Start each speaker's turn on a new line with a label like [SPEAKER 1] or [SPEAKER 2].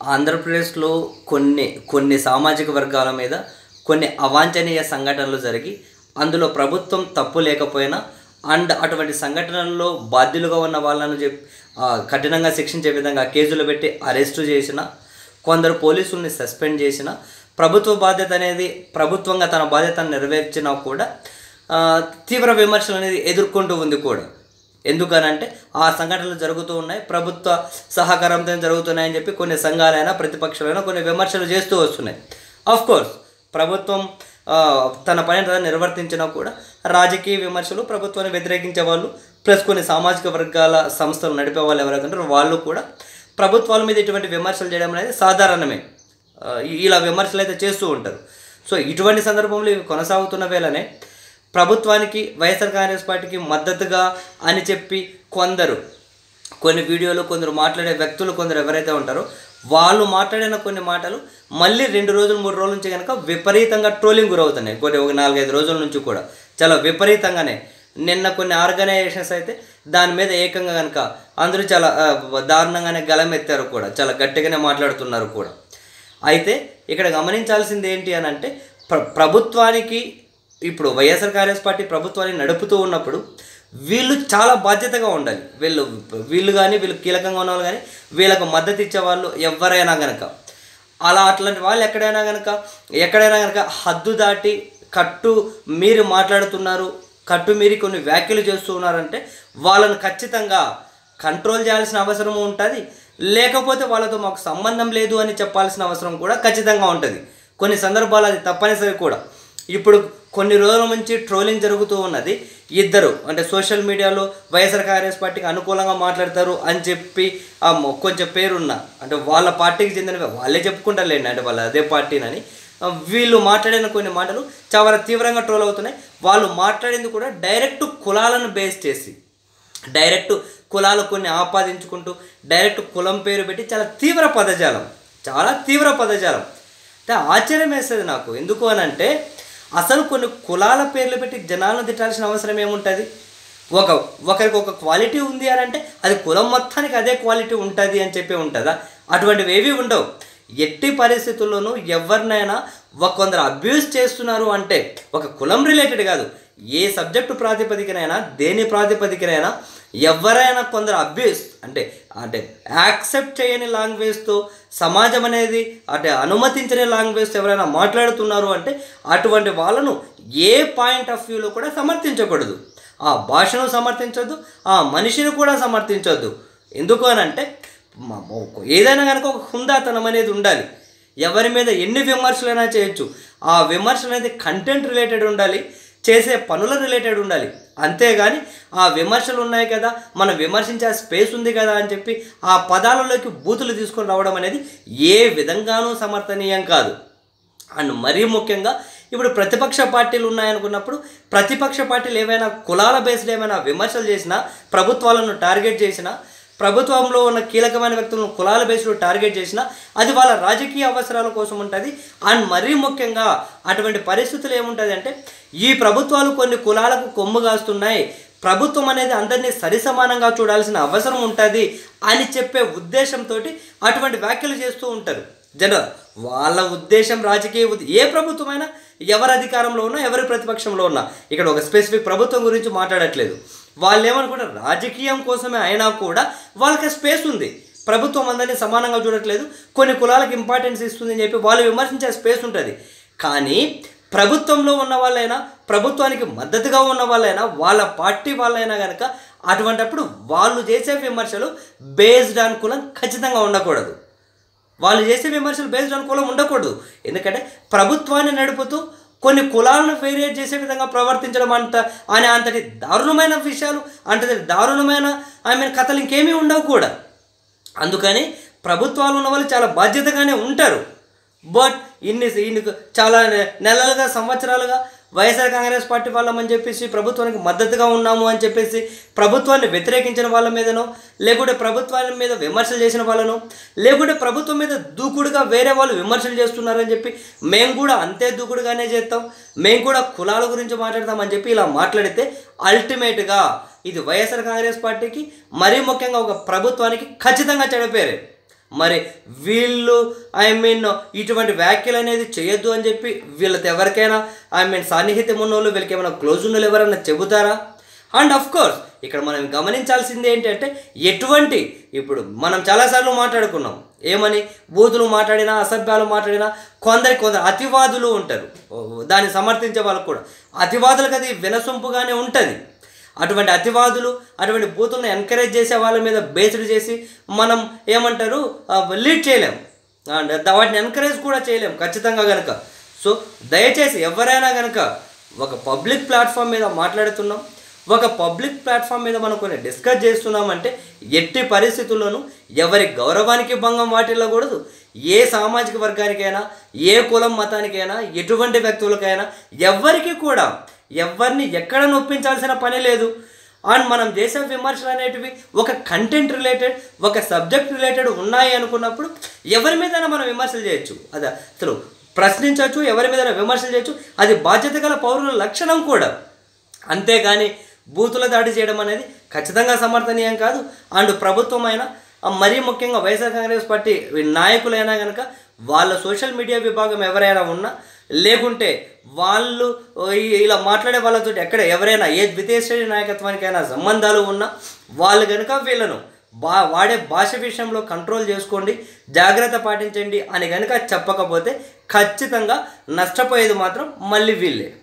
[SPEAKER 1] ఆంధ్రప్రదేశ్లో కొన్ని కొన్ని సామాజిక వర్గాల మీద కొన్ని అవాంఛనీయ సంఘటనలు జరిగి అందులో ప్రభుత్వం తప్పు లేకపోయినా అండ్ అటువంటి సంఘటనల్లో బాధ్యులుగా ఉన్న వాళ్ళను చెప్ ఆ, కఠినంగా శిక్షించే విధంగా కేసులు పెట్టి అరెస్టు చేసిన కొందరు పోలీసుల్ని సస్పెండ్ చేసిన ప్రభుత్వ బాధ్యత అనేది ప్రభుత్వంగా తన బాధ్యతను నెరవేర్చినా కూడా ఆ, తీవ్ర విమర్శలు అనేది ఎదుర్కొంటూ ఉంది కూడా ఎందుకనంటే ఆ సంఘటనలు జరుగుతూ ఉన్నాయి ప్రభుత్వ సహకారంతో జరుగుతున్నాయని చెప్పి కొన్ని సంఘాలైనా ప్రతిపక్షాలైనా కొన్ని విమర్శలు చేస్తూ వస్తున్నాయి ఆఫ్ కోర్స్ ప్రభుత్వం ఆ, తన పని తను నిర్వర్తించినా కూడా రాజకీయ విమర్శలు ప్రభుత్వాన్ని వ్యతిరేకించే వాళ్ళు ప్లస్ కొన్ని సామాజిక వర్గాల సంస్థలు నడిపే వాళ్ళు ఎవరైతే ఉంటారో వాళ్ళు కూడా ప్రభుత్వాల మీద ఇటువంటి విమర్శలు చేయడం అనేది సాధారణమే ఆ, ఇలా విమర్శలు అయితే చేస్తూ ఉంటారు సో ఇటువంటి సందర్భంలో ఇవి కొనసాగుతున్న వేళనే ప్రభుత్వానికి వైఎస్ఆర్ కాంగ్రెస్ పార్టీకి మద్దతుగా అని చెప్పి కొందరు కొన్ని వీడియోలు కొందరు మాట్లాడే వ్యక్తులు కొందరు ఎవరైతే ఉంటారో వాళ్ళు మాట్లాడిన కొన్ని మాటలు మళ్ళీ రెండు రోజులు మూడు రోజుల నుంచి కనుక విపరీతంగా ట్రోలింగ్ గురవుతున్నాయి కొన్ని ఒక నాలుగైదు రోజుల నుంచి కూడా చాలా విపరీతంగానే నిన్న కొన్ని ఆర్గనైజేషన్స్ అయితే దాని మీద ఏకంగా కనుక అందరూ చాలా ఆ, దారుణంగానే గలమెత్తారు కూడా చాలా గట్టిగానే మాట్లాడుతున్నారు కూడా అయితే ఇక్కడ గమనించాల్సింది ఏంటి అని అంటే ప్ర ప్రభుత్వానికి ఇప్పుడు వైఎస్ఆర్ కాంగ్రెస్ పార్టీ ప్రభుత్వాన్ని నడుపుతూ ఉన్నప్పుడు వీళ్ళు చాలా బాధ్యతగా ఉండాలి వీళ్ళు వీళ్ళు కానీ వీళ్ళు కీలకంగా ఉన్న వాళ్ళు కానీ వీళ్ళకు మద్దతు ఇచ్చే వాళ్ళు ఎవరైనా కనుక అలా అట్లాంటి వాళ్ళు ఎక్కడైనా కనుక ఎక్కడైనా కనుక హద్దు దాటి కట్టు మీరు మాట్లాడుతున్నారు కట్టు మీరి కొన్ని వ్యాఖ్యలు చేస్తూ ఉన్నారంటే వాళ్ళని ఖచ్చితంగా కంట్రోల్ చేయాల్సిన అవసరం ఉంటుంది లేకపోతే వాళ్ళతో మాకు సంబంధం లేదు అని చెప్పాల్సిన అవసరం కూడా ఖచ్చితంగా ఉంటుంది కొన్ని సందర్భాలు అది తప్పనిసరి కూడా ఇప్పుడు కొన్ని రోజుల నుంచి ట్రోలింగ్ జరుగుతూ ఉన్నది ఇద్దరు అంటే సోషల్ మీడియాలో వైఎస్ఆర్ కాంగ్రెస్ పార్టీకి అనుకూలంగా మాట్లాడతారు అని చెప్పి ఆ మొ- కొంచెం పేరున్న అంటే వాళ్ళ పార్టీకి చెందిన వాళ్ళే చెప్పుకుంటారులేండి అంటే వాళ్ళ అదే పార్టీనని ఆ, వీళ్ళు మాట్లాడిన కొన్ని మాటలు చాలా తీవ్రంగా ట్రోల్ అవుతున్నాయి వాళ్ళు మాట్లాడింది కూడా డైరెక్ట్ కులాలను బేస్ చేసి డైరెక్ట్ కులాలు కొన్ని ఆపాదించుకుంటూ డైరెక్ట్ కులం పేరు పెట్టి చాలా తీవ్ర పదజాలం చాలా తీవ్ర పదజాలం అంటే ఆశ్చర్యం వేస్తుంది నాకు ఎందుకు అని అంటే అసలు కొన్ని కులాల పేర్లు పెట్టి జనాలను తిట్టాల్సిన అవసరం ఏముంటుంది ఒక ఒకరికి ఒక క్వాలిటీ ఉంది అని అంటే అది కులం మొత్తానికి అదే క్వాలిటీ ఉంటుంది అని చెప్పి ఉంటుందా అటువంటివి ఏవి ఉండవు ఎట్టి పరిస్థితుల్లోనూ ఎవరినైనా ఒక కొందరు అబ్యూస్ చేస్తున్నారు అంటే ఒక కులం రిలేటెడ్ కాదు ఏ సబ్జెక్టు ప్రాతిపదికనైనా దేని ప్రాతిపదికనైనా ఎవరైనా కొందరు అబ్యూస్ అంటే అంటే యాక్సెప్ట్ చేయని లాంగ్వేజ్తో సమాజం అనేది అంటే అనుమతించని లాంగ్వేజ్తో ఎవరైనా మాట్లాడుతున్నారు అంటే అటువంటి వాళ్ళను ఏ పాయింట్ ఆఫ్ వ్యూలో కూడా సమర్థించకూడదు ఆ భాషను సమర్థించొద్దు ఆ మనిషిని కూడా సమర్థించొద్దు ఎందుకు అని అంటే మ- మ- ఏదైనా కనుక ఒక హుందాతనం అనేది ఉండాలి ఎవరి మీద ఎన్ని విమర్శలైనా చేయొచ్చు ఆ విమర్శలు అనేది కంటెంట్ రిలేటెడ్ ఉండాలి చేసే పనుల రిలేటెడ్ ఉండాలి అంతేగాని ఆ విమర్శలు ఉన్నాయి కదా మనం విమర్శించే స్పేస్ ఉంది కదా అని చెప్పి ఆ పదాలలోకి బూతులు తీసుకొని రావడం అనేది ఏ విధంగానూ సమర్థనీయం కాదు అండ్ మరీ ముఖ్యంగా ఇప్పుడు ప్రతిపక్ష పార్టీలు ఉన్నాయనుకున్నప్పుడు ప్రతిపక్ష పార్టీలు ఏవైనా కులాల బేస్డ్ ఏమైనా విమర్శలు చేసినా ప్రభుత్వాలను టార్గెట్ చేసినా ప్రభుత్వంలో ఉన్న కీలకమైన వ్యక్తులను కులాల బేస్లో టార్గెట్ చేసినా అది వాళ్ళ రాజకీయ అవసరాల కోసం ఉంటుంది అండ్ మరీ ముఖ్యంగా అటువంటి పరిస్థితులు ఏముంటుంది అంటే ఈ ప్రభుత్వాలు కొన్ని కులాలకు కొమ్ము కాస్తున్నాయి ప్రభుత్వం అనేది అందరినీ సరిసమానంగా చూడాల్సిన అవసరం ఉంటుంది అని చెప్పే ఉద్దేశంతో అటువంటి వ్యాఖ్యలు చేస్తూ ఉంటారు జనరల్ వాళ్ళ ఉద్దేశం రాజకీయ ఉద్ద- ఏ ప్రభుత్వమైనా ఎవరు అధికారంలో ఉన్నా ఎవరి ప్రతిపక్షంలో ఉన్నా ఇక్కడ ఒక స్పెసిఫిక్ ప్రభుత్వం గురించి మాట్లాడట్లేదు వాళ్ళు ఏమనుకుంటారు రాజకీయం కోసమే అయినా కూడా వాళ్ళకి స్పేస్ ఉంది ప్రభుత్వం అందరినీ సమానంగా చూడట్లేదు కొన్ని కులాలకు ఇంపార్టెన్స్ ఇస్తుంది అని చెప్పి వాళ్ళు విమర్శించే స్పేస్ ఉంటుంది కానీ ప్రభుత్వంలో ఉన్న వాళ్ళైనా ప్రభుత్వానికి మద్దతుగా ఉన్న వాళ్ళైనా వాళ్ళ పార్టీ వాళ్ళైనా కనుక అటువంటప్పుడు వాళ్ళు చేసే విమర్శలు బేస్డ్ ఆన్ కులం ఖచ్చితంగా ఉండకూడదు వాళ్ళు చేసే విమర్శలు బేస్డ్ ఆన్ కులం ఉండకూడదు ఎందుకంటే ప్రభుత్వాన్ని నడుపుతూ కొన్ని కులాలను వేరియేట్ చేసే విధంగా ప్రవర్తించడం అంత అనే అంతటి దారుణమైన విషయాలు అంతటి దారుణమైన ఐ మీన్ కథలు ఇంకేమీ ఉండవు కూడా అందుకని ప్రభుత్వాలు ఉన్న వాళ్ళు చాలా బాధ్యతగానే ఉంటారు బట్ ఇన్ని ఇన్ని చాలా నె- నెలలుగా సంవత్సరాలుగా వైఎస్ఆర్ కాంగ్రెస్ పార్టీ వాళ్ళమని చెప్పేసి ప్రభుత్వానికి మద్దతుగా ఉన్నాము అని చెప్పేసి ప్రభుత్వాన్ని వ్యతిరేకించిన వాళ్ళ మీదనో లేకుంటే ప్రభుత్వాన్ని మీద విమర్శలు చేసిన వాళ్ళను లేకుంటే ప్రభుత్వం మీద దూకుడుగా వేరే వాళ్ళు విమర్శలు చేస్తున్నారని చెప్పి మేము కూడా అంతే దూకుడుగానే చేస్తాం మేము కూడా కులాల గురించి మాట్లాడతామని చెప్పి ఇలా మాట్లాడితే అల్టిమేట్గా ఇది వైఎస్ఆర్ కాంగ్రెస్ పార్టీకి మరీ ముఖ్యంగా ఒక ప్రభుత్వానికి ఖచ్చితంగా చెడపేరే మరి వీళ్ళు ఐ మీన్ ఇటువంటి వ్యాఖ్యలు అనేది చేయొద్దు అని చెప్పి వీళ్ళతో ఎవరికైనా ఐ మీన్ సాన్నిహిత్యం ఉన్న వాళ్ళు వీళ్ళకి ఏమైనా క్లోజ్ ఉన్న వాళ్ళు ఎవరైనా చెబుతారా అండ్ అఫ్ కోర్స్ ఇక్కడ మనం గమనించాల్సింది ఏంటంటే ఎటువంటి ఇప్పుడు మనం చాలాసార్లు మాట్లాడుకున్నాం ఏమని బూతులు మాట్లాడినా అసభ్యాలు మాట్లాడినా కొందరి కొందరు అతివాదులు ఉంటారు ఓ, దాన్ని సమర్థించే వాళ్ళకు కూడా అతివాదులకు అది వినసొంపుగానే ఉంటుంది అటువంటి అతివాదులు అటువంటి బూతులను ఎంకరేజ్ చేసే వాళ్ళ మీద బేస్డ్ చేసి మనం ఏమంటారు లీడ్ చేయలేం అండ్ ద- వాటిని ఎంకరేజ్ కూడా చేయలేం ఖచ్చితంగా కనుక సో దయచేసి ఎవరైనా కనుక ఒక పబ్లిక్ ప్లాట్ఫామ్ మీద మాట్లాడుతున్నాం ఒక పబ్లిక్ ప్లాట్ఫామ్ మీద మనం కొన్ని డిస్కస్ చేస్తున్నామంటే ఎట్టి పరిస్థితుల్లోనూ ఎవరి గౌరవానికి భంగం వాటిల్లకూడదు ఏ సామాజిక వర్గానికైనా ఏ కులం మతానికైనా ఎటువంటి వ్యక్తులకైనా ఎవరికి కూడా ఎవరిని ఎక్కడ నొప్పించాల్సిన పని లేదు అండ్ మనం చేసే విమర్శలు అనేటివి ఒక కంటెంట్ రిలేటెడ్ ఒక సబ్జెక్ట్ రిలేటెడ్ ఉన్నాయి అనుకున్నప్పుడు ఎవరి మీదైనా మనం విమర్శలు చేయొచ్చు అది అసలు ప్రశ్నించవచ్చు ఎవరి మీదైనా విమర్శలు చేయొచ్చు అది బాధ్యత గల పౌరుల లక్షణం కూడా అంతేగాని బూతుల దాడి చేయడం అనేది ఖచ్చితంగా సమర్థనీయం కాదు అండ్ ప్రభుత్వం అయినా ఆ, మరీ ముఖ్యంగా వైఎస్ఆర్ కాంగ్రెస్ పార్టీ నాయకులైనా కనుక వాళ్ళ సోషల్ మీడియా విభాగం ఎవరైనా ఉన్నా లేకుంటే వాళ్ళు ఓ, ఈ- ఇలా మాట్లాడే వాళ్ళతో ఎక్కడ ఎవరైనా ఏ ద్వితీయ శ్రేణి నాయకత్వానికైనా సంబంధాలు ఉన్నా వాళ్ళు కనుక వీళ్ళను బా వాడే భాష విషయంలో కంట్రోల్ చేసుకోండి జాగ్రత్త పాటించండి అని కనుక చెప్పకపోతే ఖచ్చితంగా నష్టపోయేది మాత్రం మళ్ళీ వీళ్ళే